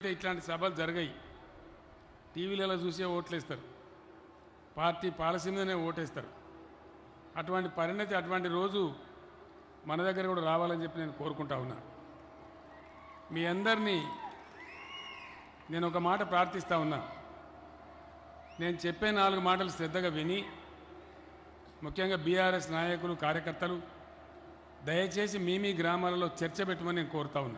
ఇట్లాంటి సభలు జరగాయి టీవీలలో చూసే ఓట్లేస్తారు పార్టీ పాలసీ మీదనే ఓటేస్తారు అటువంటి పరిణతి అటువంటి రోజు మన దగ్గర కూడా రావాలని చెప్పి నేను కోరుకుంటా ఉన్నా మీ అందరినీ నేను ఒక మాట ప్రార్థిస్తా ఉన్నా నేను చెప్పే నాలుగు మాటలు శ్రద్ధగా విని ముఖ్యంగా బీఆర్ఎస్ నాయకులు కార్యకర్తలు దయచేసి మీ మీ గ్రామాలలో చర్చ పెట్టమని నేను కోరుతా ఉన్నా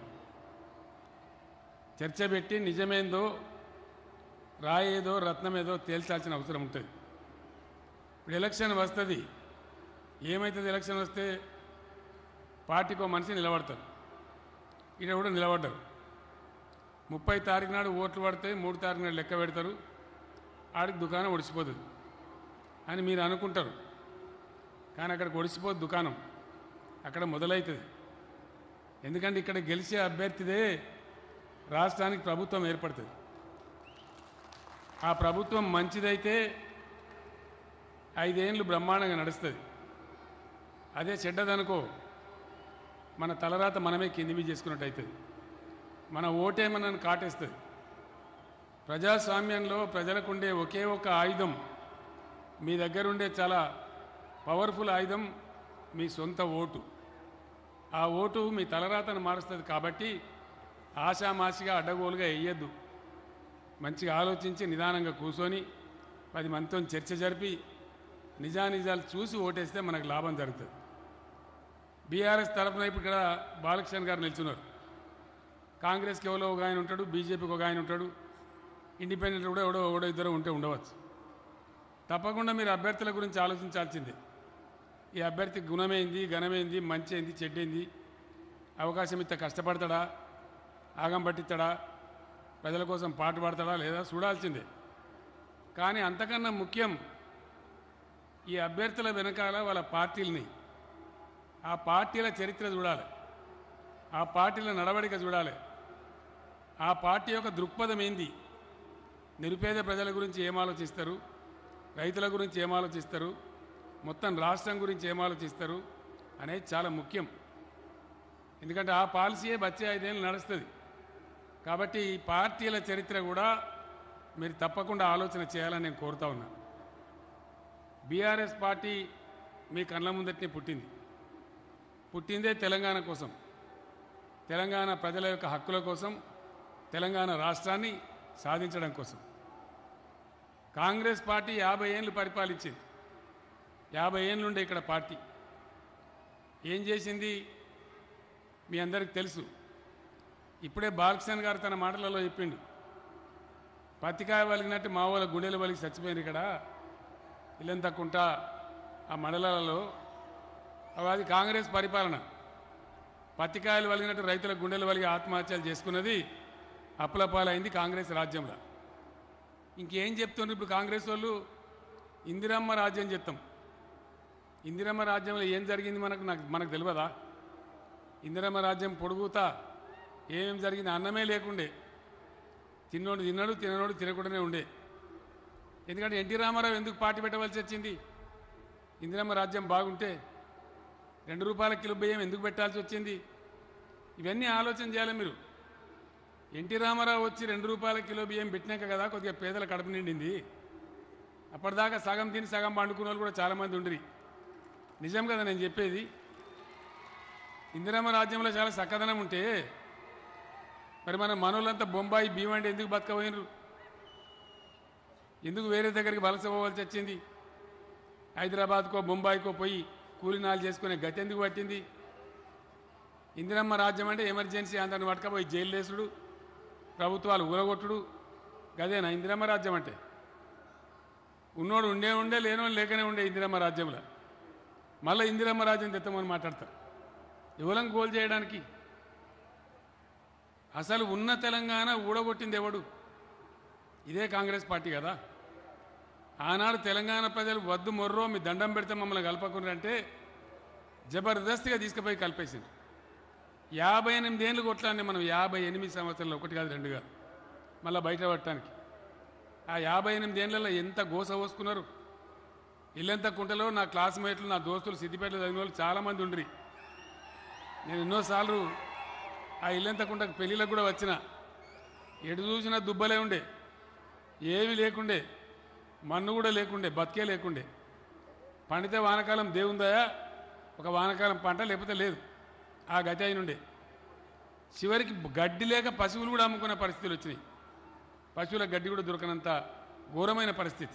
చర్చ పెట్టి నిజమేందో రాయేదో రత్నమేదో తేల్చాల్సిన అవసరం ఉంటుంది ఇప్పుడు ఎలక్షన్ వస్తుంది ఏమవుతుంది ఎలక్షన్ వస్తే పార్టీకి ఒక మనిషి నిలబడతారు ఈడ కూడా నిలబడ్డారు ముప్పై తారీఖు నాడు ఓట్లు పడితే మూడు తారీఖు నాడు లెక్క పెడతారు ఆడికి దుకాణం ఒడిసిపోతుంది అని మీరు అనుకుంటారు కానీ అక్కడికి ఒడిసిపోదు దుకాణం అక్కడ మొదలవుతుంది ఎందుకంటే ఇక్కడ గెలిచే అభ్యర్థిదే రాష్ట్రానికి ప్రభుత్వం ఏర్పడుతుంది ఆ ప్రభుత్వం మంచిదైతే ఐదేళ్ళు బ్రహ్మాండంగా నడుస్తుంది అదే చెడ్డదనుకో మన తలరాత మనమే కిందివి చేసుకున్నట్టు అవుతుంది మన ఓటే మనల్ని కాటేస్తుంది ప్రజాస్వామ్యంలో ప్రజలకు ఉండే ఒకే ఒక ఆయుధం మీ దగ్గర ఉండే చాలా పవర్ఫుల్ ఆయుధం మీ సొంత ఓటు ఆ ఓటు మీ తలరాతను మారుస్తుంది కాబట్టి ఆషామాషిగా అడ్డగోలుగా వేయద్దు మంచిగా ఆలోచించి నిదానంగా కూర్చొని పది మందితో చర్చ జరిపి నిజానిజాలు చూసి ఓటేస్తే మనకు లాభం జరుగుతుంది బీఆర్ఎస్ తరఫున ఇప్పుడు ఇక్కడ బాలకృష్ణ గారు నిల్చున్నారు కాంగ్రెస్కి ఎవరో ఒక ఆయన ఉంటాడు బీజేపీకి ఒక ఆయన ఉంటాడు ఇండిపెండెంట్ కూడా ఎవడో ఎవడో ఇద్దరు ఉంటే ఉండవచ్చు తప్పకుండా మీరు అభ్యర్థుల గురించి ఆలోచించాల్సిందే ఈ అభ్యర్థి గుణమేంది ఘనమేంది మంచి ఏంది చెడ్డేంది అవకాశం ఇస్తే కష్టపడతాడా ఆగం పట్టిస్తాడా ప్రజల కోసం పాట పాడతాడా లేదా చూడాల్సిందే కానీ అంతకన్నా ముఖ్యం ఈ అభ్యర్థుల వెనకాల వాళ్ళ పార్టీలని ఆ పార్టీల చరిత్ర చూడాలి ఆ పార్టీల నడవడిక చూడాలి ఆ పార్టీ యొక్క దృక్పథం ఏంది నిరుపేద ప్రజల గురించి ఏం ఆలోచిస్తారు రైతుల గురించి ఏం ఆలోచిస్తారు మొత్తం రాష్ట్రం గురించి ఏం ఆలోచిస్తారు అనేది చాలా ముఖ్యం ఎందుకంటే ఆ పాలసీయే వచ్చే ఐదేళ్ళు నడుస్తుంది కాబట్టి ఈ పార్టీల చరిత్ర కూడా మీరు తప్పకుండా ఆలోచన చేయాలని నేను కోరుతా ఉన్నా బీఆర్ఎస్ పార్టీ మీ కళ్ళ ముందటినే పుట్టింది పుట్టిందే తెలంగాణ కోసం తెలంగాణ ప్రజల యొక్క హక్కుల కోసం తెలంగాణ రాష్ట్రాన్ని సాధించడం కోసం కాంగ్రెస్ పార్టీ యాభై ఏళ్ళు పరిపాలించింది యాభై ఏళ్ళుండే ఇక్కడ పార్టీ ఏం చేసింది మీ అందరికి తెలుసు ఇప్పుడే బాలకృష్ణ గారు తన మాటలలో చెప్పిండు పత్తికాయ వలిగినట్టు మా వాళ్ళ గుండెలు వలిగి చచ్చిపోయింది ఇక్కడ ఇల్లంతకుంట ఆ మండలాలలో అవి అది కాంగ్రెస్ పరిపాలన పత్తికాయలు వలిగినట్టు రైతుల గుండెలు వలిగి ఆత్మహత్యలు చేసుకున్నది అప్పులపాలైంది కాంగ్రెస్ రాజ్యంలో ఇంకేం చెప్తున్నారు ఇప్పుడు కాంగ్రెస్ వాళ్ళు ఇందిరమ్మ రాజ్యం చెప్తాం ఇందిరమ్మ రాజ్యంలో ఏం జరిగింది మనకు నాకు మనకు తెలియదా ఇందిరమ్మ రాజ్యం పొడుగుతా ఏమేం జరిగింది అన్నమే లేకుండే తిన్నోడు తిన్నాడు తిననోడు తినకుండానే ఉండే ఎందుకంటే ఎన్టీ రామారావు ఎందుకు పార్టీ పెట్టవలసి వచ్చింది ఇందిరమ్మ రాజ్యం బాగుంటే రెండు రూపాయల కిలో బియ్యం ఎందుకు పెట్టాల్సి వచ్చింది ఇవన్నీ ఆలోచన చేయాలి మీరు ఎన్టీ రామారావు వచ్చి రెండు రూపాయల కిలో బియ్యం పెట్టినాక కదా కొద్దిగా పేదల కడుపు నిండింది అప్పటిదాకా సగం తిని సగం పండుకున్న వాళ్ళు కూడా చాలామంది ఉండ్రి నిజం కదా నేను చెప్పేది ఇందిరమ్మ రాజ్యంలో చాలా చక్కదనం ఉంటే మరి మన మనోళ్ళంతా బొంబాయి భీమండి ఎందుకు బతకపోయినరు ఎందుకు వేరే దగ్గరికి వలస పోవాల్సి వచ్చింది హైదరాబాద్కో బొంబాయికో పోయి కూలినాలు చేసుకునే గతి ఎందుకు పట్టింది ఇందిరమ్మ రాజ్యం అంటే ఎమర్జెన్సీ అందరిని పట్టుకపోయి జైలు వేసుడు ప్రభుత్వాలు ఊరగొట్టుడు గదేనా ఇందిరమ్మ రాజ్యం అంటే ఉన్నోడు ఉండే ఉండే లేనోడు లేకనే ఉండే ఇందిరమ్మ రాజ్యంలో మళ్ళీ ఇందిరమ్మ రాజ్యం తెత్తమని మాట్లాడతారు ఎవరం గోల్ చేయడానికి అసలు ఉన్న తెలంగాణ ఊడగొట్టింది ఎవడు ఇదే కాంగ్రెస్ పార్టీ కదా ఆనాడు తెలంగాణ ప్రజలు వద్దు మొర్రో మీ దండం పెడితే మమ్మల్ని కలపకుండారంటే జబర్దస్తిగా తీసుకుపోయి కలిపేసింది యాభై ఎనిమిది ఏళ్ళు కొట్లాన్ని మనం యాభై ఎనిమిది సంవత్సరాలు ఒకటి కాదు రెండు కాదు మళ్ళీ బయట పట్టడానికి ఆ యాభై ఎనిమిది ఏళ్ళలో ఎంత గోస పోసుకున్నారు ఇల్లంత కుంటలో నా క్లాస్మేట్లు నా దోస్తులు సిద్దిపేటలో చదివిన వాళ్ళు చాలామంది ఉండ్రి నేను ఎన్నోసార్లు ఆ ఇల్లంత కుంటకు పెళ్ళిళ్ళకు కూడా వచ్చిన ఎటు చూసినా దుబ్బలే ఉండే ఏమీ లేకుండే మన్ను కూడా లేకుండే బతికే లేకుండే పండితే వానకాలం దేవుందయా ఒక వానకాలం పంట లేకపోతే లేదు ఆ గతి అయినుండే చివరికి గడ్డి లేక పశువులు కూడా అమ్ముకునే పరిస్థితులు వచ్చినాయి పశువుల గడ్డి కూడా దొరకనంత ఘోరమైన పరిస్థితి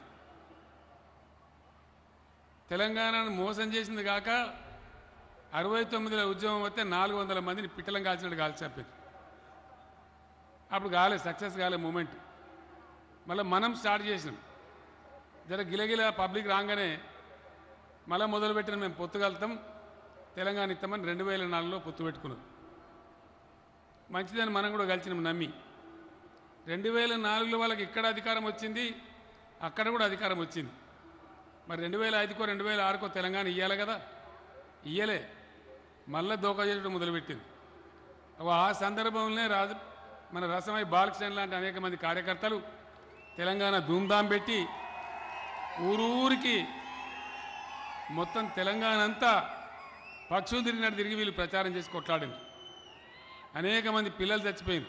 తెలంగాణను మోసం చేసింది కాక అరవై తొమ్మిదిలో ఉద్యమం వస్తే నాలుగు వందల మందిని పిట్టలం కాల్చినట్టు కాల్చి చంపారు అప్పుడు కాలే సక్సెస్ కాలే మూమెంట్ మళ్ళీ మనం స్టార్ట్ చేసినాం జర గిలగిల పబ్లిక్ రాగానే మళ్ళీ మొదలుపెట్టిన మేము పొత్తుగలుగుతాం తెలంగాణ ఇస్తామని రెండు వేల నాలుగులో పొత్తు పెట్టుకున్నాం మంచిదని మనం కూడా కలిసినాం నమ్మి రెండు వేల నాలుగులో వాళ్ళకి ఇక్కడ అధికారం వచ్చింది అక్కడ కూడా అధికారం వచ్చింది మరి రెండు వేల ఐదుకో రెండు వేల ఆరుకో తెలంగాణ ఇయ్యాలి కదా ఇయ్యలే మళ్ళీ దోకా చేయడం మొదలుపెట్టింది అగో ఆ సందర్భంలోనే రాజు మన రసమై బాలకృష్ణ లాంటి అనేక మంది కార్యకర్తలు తెలంగాణ ధూమ్ధాం పెట్టి ఊరూరికి మొత్తం తెలంగాణ అంతా పక్షులు తిరిగినట్టు తిరిగి వీళ్ళు ప్రచారం చేసి కొట్లాడింది అనేక మంది పిల్లలు చచ్చిపోయింది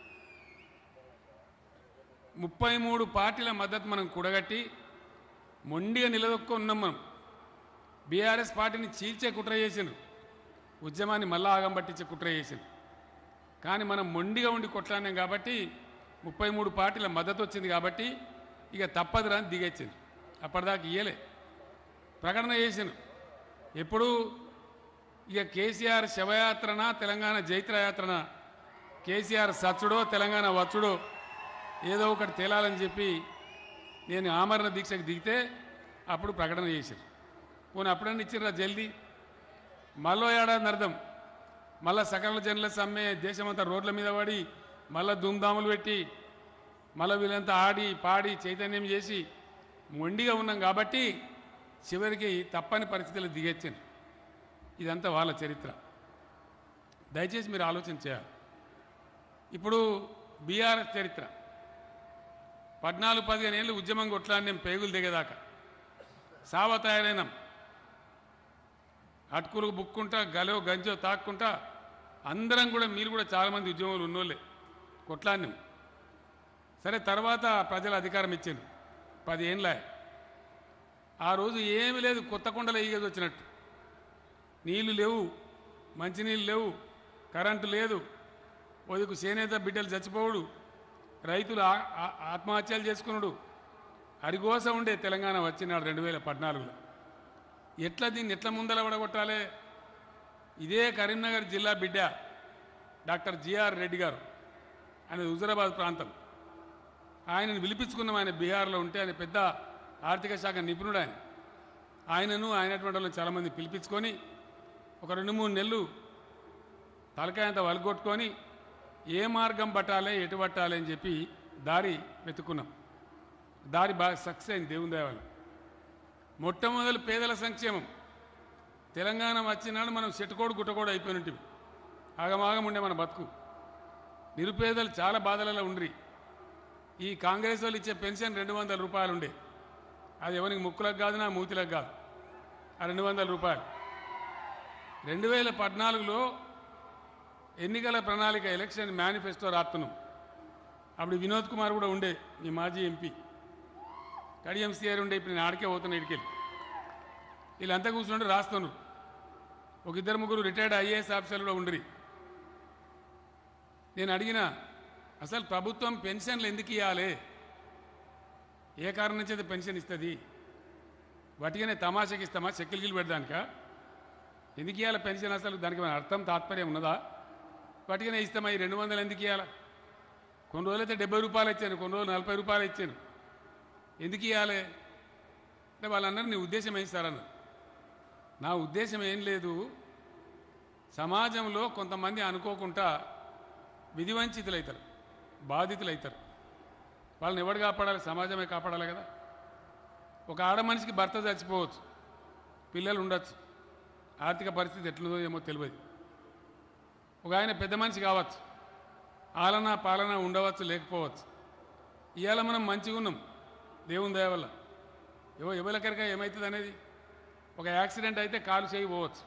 ముప్పై మూడు పార్టీల మద్దతు మనం కూడగట్టి మొండిగా నిలదొక్క ఉన్నాం మనం బీఆర్ఎస్ పార్టీని చీల్చే కుట్ర చేసిండు ఉద్యమాన్ని మళ్ళా ఆగం పట్టించే కుట్ర చేసిండు కానీ మనం మొండిగా ఉండి కొట్లాడినాం కాబట్టి ముప్పై మూడు పార్టీల మద్దతు వచ్చింది కాబట్టి ఇక తప్పదు రాని దిగొచ్చింది అప్పటిదాకా ఇయ్యలే ప్రకటన చేసిండు ఎప్పుడు ఇక కేసీఆర్ శవయాత్రన తెలంగాణ జైత్రయాత్రన కేసీఆర్ సచ్చుడో తెలంగాణ వచ్చుడో ఏదో ఒకటి తేలాలని చెప్పి నేను ఆమరణ దీక్షకు దిగితే అప్పుడు ప్రకటన చేశారు పోనీ అప్పుడన్నా ఇచ్చిర్రా జల్దీ మళ్ళీ ఏడాది అర్థం మళ్ళా సకల జనుల సమ్మె దేశమంతా రోడ్ల మీద పడి మళ్ళా ధూమ్ధాములు పెట్టి మళ్ళీ వీళ్ళంతా ఆడి పాడి చైతన్యం చేసి మొండిగా ఉన్నాం కాబట్టి చివరికి తప్పని పరిస్థితులు దిగొచ్చాను ఇదంతా వాళ్ళ చరిత్ర దయచేసి మీరు ఆలోచన చేయాలి ఇప్పుడు బీఆర్ఎస్ చరిత్ర పద్నాలుగు పదిహేను ఏళ్ళు ఉద్యమం కొట్లాడినాం పేగులు దిగేదాకా సావ తయారైనాం అటుకులు బుక్కుంటా గలో గంజో తాక్కుంటా అందరం కూడా మీరు కూడా చాలామంది ఉద్యమంలో ఉన్నోళ్ళే కొట్లాడినాం సరే తర్వాత ప్రజలు అధికారం ఇచ్చారు పది ఏండ్ల ఆ రోజు ఏమీ లేదు కొత్త కొండలు ఈగేది వచ్చినట్టు నీళ్లు లేవు మంచినీళ్ళు లేవు కరెంటు లేదు ఒదుకు చేనేత బిడ్డలు చచ్చిపోవుడు రైతులు ఆ- ఆ- ఆత్మహత్యలు చేసుకున్నాడు అరిగోస ఉండే తెలంగాణ వచ్చినాడు రెండు వేల పద్నాలుగులో ఎట్లా దీన్ని ఎట్లా ముందల పడగొట్టాలి ఇదే కరీంనగర్ జిల్లా బిడ్డ డాక్టర్ జిఆర్ రెడ్డి గారు ఆయన హుజరాబాద్ ప్రాంతం ఆయనను పిలిపించుకున్నాం ఆయన బీహార్లో ఉంటే ఆయన పెద్ద ఆర్థిక శాఖ నిపుణుడు ఆయన ఆయనను ఆయనటువంటి వాళ్ళని చాలామంది పిలిపించుకొని ఒక రెండు మూడు నెలలు తలకాయంత వలగొట్టుకొని ఏ మార్గం పట్టాలి ఎటు పట్టాలి అని చెప్పి దారి వెతుకున్నాం దారి బాగా సక్సెస్ అయింది దేవుని దయవల్ల మొట్టమొదలు పేదల సంక్షేమం తెలంగాణ వచ్చినాడు మనం చెట్టుకోడు గుట్టకోడు అయిపోయినట్టు ఆగమాగం ఉండే మన బతుకు నిరుపేదలు చాలా బాధలలో ఉండ్రి ఈ కాంగ్రెస్ వాళ్ళు ఇచ్చే పెన్షన్ రెండు వందల రూపాయలు ఉండే అది ఎవరికి ముక్కులకు కాదు నా మూతిలకు కాదు ఆ రెండు వందల రూపాయలు రెండు వేల పద్నాలుగులో ఎన్నికల ప్రణాళిక ఎలక్షన్ మేనిఫెస్టో రాస్తున్నాం అప్పుడు వినోద్ కుమార్ కూడా ఉండే ఈ మాజీ ఎంపీ కడియం సిఆర్ ఉండే ఇప్పుడు నేను ఆడికే పోతున్నా ఇడికెళ్ళి వీళ్ళంతా కూర్చుంటే రాస్తున్నారు ఒక ఇద్దరు ముగ్గురు రిటైర్డ్ ఐఏఎస్ ఆఫీసర్లు కూడా ఉండరి నేను అడిగిన అసలు ప్రభుత్వం పెన్షన్లు ఎందుకు ఇవ్వాలి ఏ కారణం చేత పెన్షన్ ఇస్తుంది వాటిగానే తమాషకి ఇస్తామా చెక్కులు గిల్లు పెడదానికా ఎందుకు ఇవ్వాలి పెన్షన్ అసలు దానికి ఏమైనా అర్థం తాత్పర్యం ఉన్నదా వాటిగానే ఇస్తామా ఈ రెండు వందలు ఎందుకు ఇవ్వాలి కొన్ని రోజులైతే డెబ్బై రూపాయలు ఇచ్చాను కొన్ని రోజులు నలభై రూపాయలు ఇచ్చాను ఎందుకు ఇవ్వాలి అంటే వాళ్ళందరూ నీ ఉద్దేశం ఏం సార్ అన్నారు నా ఉద్దేశం ఏం లేదు సమాజంలో కొంతమంది అనుకోకుండా విధివంచితులవుతారు బాధితులవుతారు వాళ్ళని ఎవడు కాపాడాలి సమాజమే కాపాడాలి కదా ఒక ఆడ మనిషికి భర్త చచ్చిపోవచ్చు పిల్లలు ఉండొచ్చు ఆర్థిక పరిస్థితి ఎట్లుందో ఏమో తెలియదు ఒక ఆయన పెద్ద మనిషి కావచ్చు ఆలన పాలన ఉండవచ్చు లేకపోవచ్చు ఇవాళ మనం మంచిగా ఉన్నాం దేవుని దయ వల్ల ఎవ ఎవరికరిగా ఏమవుతుంది అనేది ఒక యాక్సిడెంట్ అయితే కాలు చేయి పోవచ్చు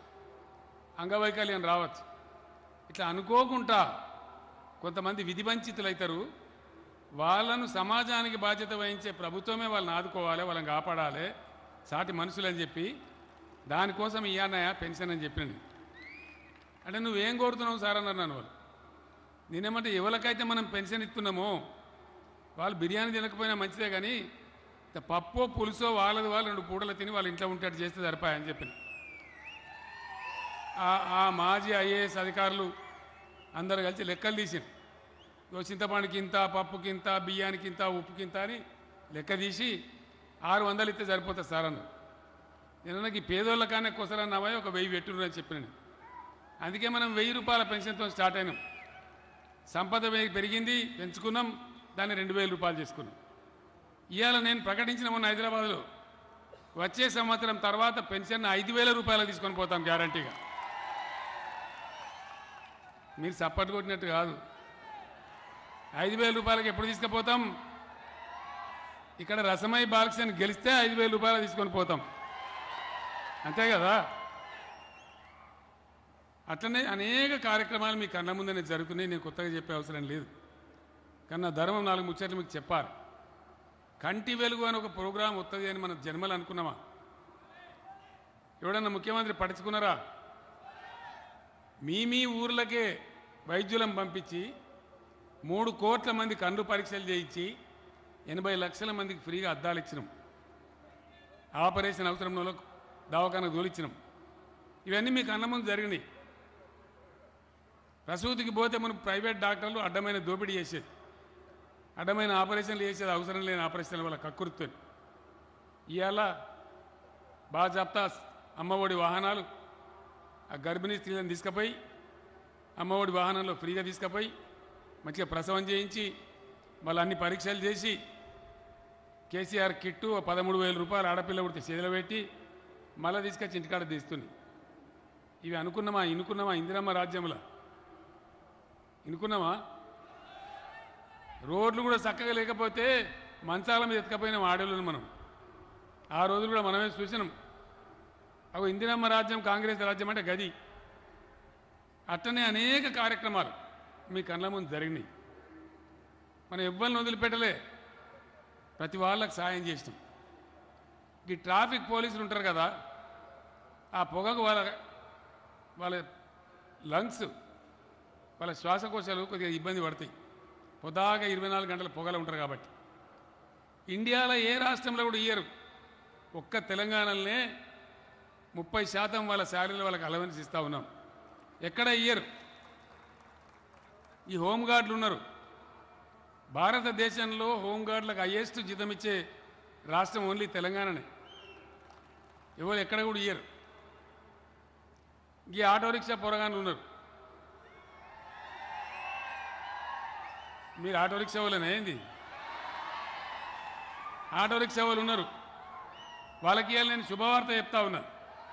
అంగవైకల్యం రావచ్చు ఇట్లా అనుకోకుండా కొంతమంది విధివంచితులు అవుతారు వాళ్ళను సమాజానికి బాధ్యత వహించే ప్రభుత్వమే వాళ్ళని ఆదుకోవాలి వాళ్ళని కాపాడాలి సాటి మనుషులు అని చెప్పి దానికోసం ఇయ్యానయా పెన్షన్ అని చెప్పినండి అంటే నువ్వేం కోరుతున్నావు సార్ అన్నారు నన్ను వాళ్ళు నేనేమంటే ఎవరికైతే మనం పెన్షన్ ఇస్తున్నామో వాళ్ళు బిర్యానీ తినకపోయినా మంచిదే కానీ ఇంత పప్పో పులుసో వాళ్ళది వాళ్ళు రెండు పూటలు తిని వాళ్ళ ఇంట్లో ఉంటే చేస్తే సరిపాయని చెప్పిన ఆ- ఆ మాజీ ఐఏఎస్ అధికారులు అందరు కలిసి లెక్కలు తీసారు ఓ చింతపండుకి ఇంత పప్పుకి ఇంత బియ్యానికి ఇంత ఉప్పుకి ఇంత అని లెక్క తీసి ఆరు వందలు ఇస్తే సరిపోతుంది సార్ అన్నారు నేను నాకు ఈ పేదోళ్ళ కానీ కొసరన్నావా ఒక వెయ్యి పెట్టున్నారు అని చెప్పిన నేను. అందుకే మనం వెయ్యి రూపాయల పెన్షన్తో స్టార్ట్ అయినాం సంపద పె- పెరిగింది పెంచుకున్నాం దాన్ని రెండు వేల రూపాయలు చేసుకున్నాం ఇవాళ నేను ప్రకటించిన మొన్న హైదరాబాద్లో వచ్చే సంవత్సరం తర్వాత పెన్షన్ ఐదు వేల రూపాయలు తీసుకొని పోతాం గ్యారంటీగా మీరు సప్పట్టు కొట్టినట్టు కాదు ఐదు వేల రూపాయలకి ఎప్పుడు తీసుకుపోతాం ఇక్కడ రసమై బాలకృష్ణ గెలిస్తే ఐదు వేల రూపాయలు తీసుకొని పోతాం అంతే కదా అట్లనే అనేక కార్యక్రమాలు మీ కళ్ళ ముందనే జరుగుతున్నాయి నేను కొత్తగా చెప్పే అవసరం లేదు కానీ నా ధర్మం నాలుగు ముచ్చట్లు మీకు చెప్పాలి కంటి వెలుగు అని ఒక ప్రోగ్రాం వస్తుంది అని మన జన్మలు అనుకున్నామా ఎవడన్నా ముఖ్యమంత్రి పట్టించుకున్నారా మీ మీ ఊర్లకే వైద్యులను పంపించి మూడు కోట్ల మంది కండ్లు పరీక్షలు చేయించి ఎనభై లక్షల మందికి ఫ్రీగా అద్దాలు ఇచ్చినాం ఆపరేషన్ అవసరం వాళ్ళకు దవాఖానకు తోలిచ్చినాం ఇవన్నీ మీకు అన్న ముందు జరిగినాయి ప్రసూతికి పోతే మనం ప్రైవేట్ డాక్టర్లు అడ్డమైన దోపిడీ చేసేది అడ్డమైన ఆపరేషన్లు చేసేది అవసరం లేని ఆపరేషన్ల వల్ల కక్కుర్తుంది ఇవాళ బాగా చెప్తా అమ్మఒడి వాహనాలు ఆ గర్భిణీ స్త్రీలను తీసుకుపోయి అమ్మఒడి వాహనంలో ఫ్రీగా తీసుకుపోయి మంచిగా ప్రసవం చేయించి మళ్ళీ అన్ని పరీక్షలు చేసి కేసీఆర్ కిట్టు ఓ పదమూడు వేల రూపాయలు ఆడపిల్ల ఉడితే చేతిలో పెట్టి మళ్ళీ తీసుకొచ్చి ఇంటికాడ తీస్తుంది ఇవి అనుకున్నామా ఇనుకున్నామా ఇందిరమ్మ రాజ్యంలో ఇనుకున్నామా రోడ్లు కూడా చక్కగా లేకపోతే మంచాల మీద ఎత్తుకపోయినాం ఆడవాళ్ళని మనం ఆ రోజులు కూడా మనమే చూసినాం అవి ఇందిరమ్మ రాజ్యం కాంగ్రెస్ రాజ్యం అంటే గది అట్లనే అనేక కార్యక్రమాలు మీ కళ్ళ ముందు జరిగినాయి మనం ఎవ్వరిని వదిలిపెట్టలే ప్రతి వాళ్ళకి సాయం చేసినాం ఈ ట్రాఫిక్ పోలీసులు ఉంటారు కదా ఆ పొగకు వాళ్ళ వాళ్ళ లంగ్స్ వాళ్ళ శ్వాసకోశాలు కొద్దిగా ఇబ్బంది పడతాయి పొదాగా ఇరవై నాలుగు గంటల పొగలు ఉంటారు కాబట్టి ఇండియాలో ఏ రాష్ట్రంలో కూడా ఇయ్యరు ఒక్క తెలంగాణలోనే ముప్పై శాతం వాళ్ళ శాలరీలు వాళ్ళకి అలవెన్స్ ఇస్తూ ఉన్నాం ఎక్కడ ఇయ్యరు ఈ హోంగార్డులు ఉన్నారు భారతదేశంలో హోంగార్డులకు హయ్యెస్ట్ జీతం ఇచ్చే రాష్ట్రం ఓన్లీ తెలంగాణనే ఎవరు ఎక్కడ కూడా ఇయ్యరు ఈ ఆటో రిక్షా పొరగాను ఉన్నారు మీరు ఆటో రిక్షా వాళ్ళనే ఏంది ఆటో రిక్షా వాళ్ళు ఉన్నారు వాళ్ళకి ఇవాళ నేను శుభవార్త చెప్తా ఉన్నా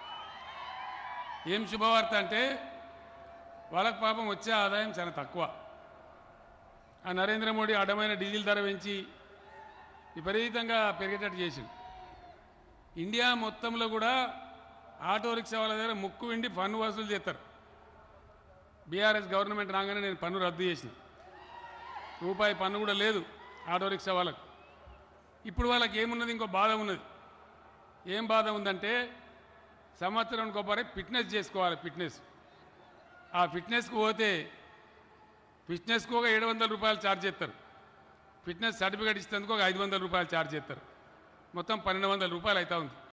ఏం శుభవార్త అంటే వాళ్ళకి పాపం వచ్చే ఆదాయం చాలా తక్కువ ఆ నరేంద్ర మోడీ అడ్డమైన డీజిల్ ధర పెంచి విపరీతంగా పెరిగేటట్టు చేసింది ఇండియా మొత్తంలో కూడా ఆటో రిక్షా వాళ్ళ దగ్గర ముక్కు విండి పన్ను వసూలు చేస్తారు బీఆర్ఎస్ గవర్నమెంట్ రాగానే నేను పన్ను రద్దు చేసిన రూపాయి పన్ను కూడా లేదు ఆటో రిక్షా వాళ్ళకు ఇప్పుడు వాళ్ళకి ఏమున్నది ఇంకో బాధ ఉన్నది ఏం బాధ ఉందంటే సంవత్సరం కొబ్బరి ఫిట్నెస్ చేసుకోవాలి ఫిట్నెస్ ఆ ఫిట్నెస్కి పోతే ఫిట్నెస్కి ఒక ఏడు వందల రూపాయలు ఛార్జ్ చేస్తారు ఫిట్నెస్ సర్టిఫికేట్ ఇచ్చేందుకు ఒక ఐదు వందల రూపాయలు ఛార్జ్ చేస్తారు మొత్తం పన్నెండు వందల రూపాయలు అవుతా ఉంది